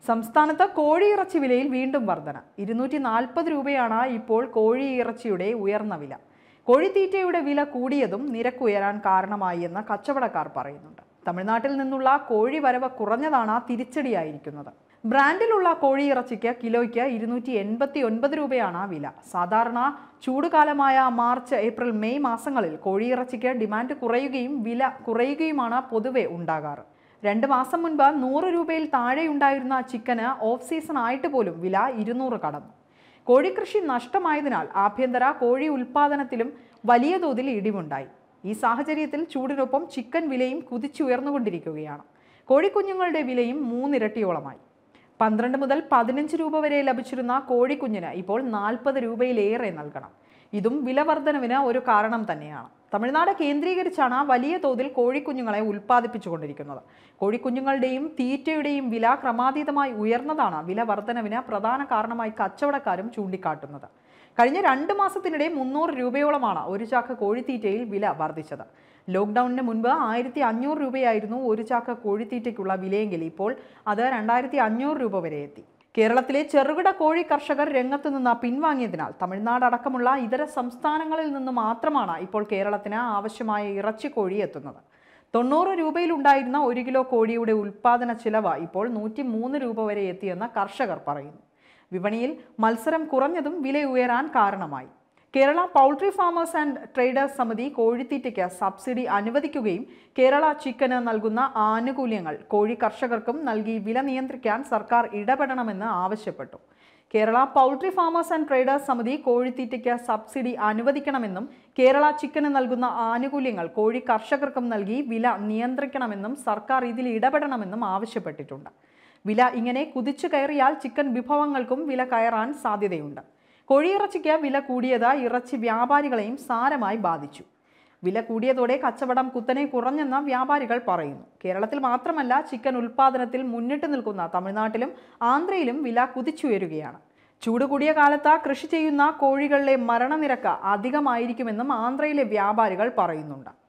സംസ്ഥാനത്ത് കോഴിയിറച്ചി വിലയിൽ വീണ്ടും വർധന ഇരുന്നൂറ്റി നാൽപ്പത് രൂപയാണ് ഇപ്പോൾ കോഴിയിറച്ചിയുടെ ഉയർന്ന വില കോഴിത്തീറ്റയുടെ വില കൂടിയതും നിരക്ക് ഉയരാൻ കാരണമായി എന്ന് കച്ചവടക്കാർ പറയുന്നുണ്ട് തമിഴ്നാട്ടിൽ നിന്നുള്ള കോഴി വരവ് കുറഞ്ഞതാണ് തിരിച്ചടിയായിരിക്കുന്നത് ബ്രാൻഡിലുള്ള കോഴിയിറച്ചിക്ക് കിലോയ്ക്ക് ഇരുന്നൂറ്റി എൺപത്തി ഒൻപത് രൂപയാണ് വില സാധാരണ ചൂടുകാലമായ മാർച്ച് ഏപ്രിൽ മെയ് മാസങ്ങളിൽ കോഴിയിറച്ചിക്ക് ഡിമാൻഡ് കുറയുകയും വില കുറയുകയുമാണ് പൊതുവെ ഉണ്ടാകാറ് രണ്ട് മാസം മുൻപ് നൂറ് രൂപയിൽ താഴെയുണ്ടായിരുന്ന ചിക്കന് ഓഫ് സീസൺ ആയിട്ട് പോലും വില ഇരുന്നൂറ് കടന്നു കോഴിക്കൃഷി നഷ്ടമായതിനാൽ ആഭ്യന്തര കോഴി ഉൽപാദനത്തിലും വലിയ തോതിൽ ഇടിവുണ്ടായി ഈ സാഹചര്യത്തിൽ ചൂടിനൊപ്പം ചിക്കൻ വിലയും കുതിച്ചുയർന്നുകൊണ്ടിരിക്കുകയാണ് കോഴിക്കുഞ്ഞുങ്ങളുടെ വിലയും മൂന്നിരട്ടിയോളമായി പന്ത്രണ്ട് മുതൽ പതിനഞ്ച് രൂപ വരെ ലഭിച്ചിരുന്ന കോഴിക്കുഞ്ഞിന് ഇപ്പോൾ നാൽപ്പത് രൂപയിലേറെ നൽകണം ഇതും വില വർധനവിന് ഒരു കാരണം തന്നെയാണ് തമിഴ്നാട് കേന്ദ്രീകരിച്ചാണ് വലിയ തോതിൽ കോഴിക്കുഞ്ഞുങ്ങളെ ഉൽപ്പാദിപ്പിച്ചുകൊണ്ടിരിക്കുന്നത് കോഴിക്കുഞ്ഞുങ്ങളുടെയും തീറ്റയുടെയും വില ക്രമാതീതമായി ഉയർന്നതാണ് വില വർധനവിന് പ്രധാന കാരണമായി കച്ചവടക്കാരും ചൂണ്ടിക്കാട്ടുന്നത് കഴിഞ്ഞ രണ്ട് മാസത്തിനിടെ മുന്നൂറ് രൂപയോളമാണ് ഒരു ചാക്ക് കോഴിത്തീറ്റയിൽ വില വർദ്ധിച്ചത് ലോക്ക്ഡൌണിന് മുൻപ് ആയിരത്തി അഞ്ഞൂറ് രൂപയായിരുന്നു ഒരു ചാക്ക് കോഴിത്തീറ്റയ്ക്കുള്ള വിലയെങ്കിൽ ഇപ്പോൾ അത് രണ്ടായിരത്തി അഞ്ഞൂറ് രൂപ വരെ എത്തി കേരളത്തിലെ ചെറുകിട കോഴി കർഷകർ രംഗത്ത് നിന്ന് പിൻവാങ്ങിയതിനാൽ തമിഴ്നാട് അടക്കമുള്ള ഇതര സംസ്ഥാനങ്ങളിൽ നിന്ന് മാത്രമാണ് ഇപ്പോൾ കേരളത്തിന് ആവശ്യമായ ഇറച്ചിക്കോഴി എത്തുന്നത് തൊണ്ണൂറ് രൂപയിലുണ്ടായിരുന്ന ഒരു കിലോ കോഴിയുടെ ഉൽപ്പാദന ചിലവ് ഇപ്പോൾ നൂറ്റി മൂന്ന് രൂപ വരെ എത്തിയെന്ന് കർഷകർ പറയുന്നു വിപണിയിൽ മത്സരം കുറഞ്ഞതും വില ഉയരാൻ കാരണമായി Kerala poultry farmers and traders സമിതി കോഴിത്തീറ്റയ്ക്ക് സബ്സിഡി അനുവദിക്കുകയും കേരള ചിക്കന് നൽകുന്ന ആനുകൂല്യങ്ങൾ കോഴി കർഷകർക്കും നൽകി വില നിയന്ത്രിക്കാൻ സർക്കാർ ഇടപെടണമെന്ന് ആവശ്യപ്പെട്ടു Kerala poultry farmers and traders സമിതി കോഴിത്തീറ്റയ്ക്ക് സബ്സിഡി അനുവദിക്കണമെന്നും കേരള ചിക്കന് നൽകുന്ന ആനുകൂല്യങ്ങൾ കോഴി കർഷകർക്കും നൽകി വില നിയന്ത്രിക്കണമെന്നും സർക്കാർ ഇതിൽ ഇടപെടണമെന്നും ആവശ്യപ്പെട്ടിട്ടുണ്ട് വില ഇങ്ങനെ കുതിച്ചു കയറിയാൽ ചിക്കൻ വിഭവങ്ങൾക്കും വില കയറാൻ സാധ്യതയുണ്ട് കോഴിയിറച്ചിക്ക് വില കൂടിയത് ഇറച്ചി വ്യാപാരികളെയും സാരമായി ബാധിച്ചു വില കൂടിയതോടെ കച്ചവടം കുത്തനെ കുറഞ്ഞെന്ന് വ്യാപാരികൾ പറയുന്നു കേരളത്തിൽ മാത്രമല്ല ചിക്കൻ ഉൽപ്പാദനത്തിൽ മുന്നിട്ട് നിൽക്കുന്ന തമിഴ്നാട്ടിലും ആന്ധ്രയിലും വില കുതിച്ചുയരുകയാണ് ചൂട് കൂടിയ കാലത്ത് കൃഷി ചെയ്യുന്ന കോഴികളിലെ മരണനിരക്ക് അധികമായിരിക്കുമെന്നും ആന്ധ്രയിലെ വ്യാപാരികൾ പറയുന്നുണ്ട്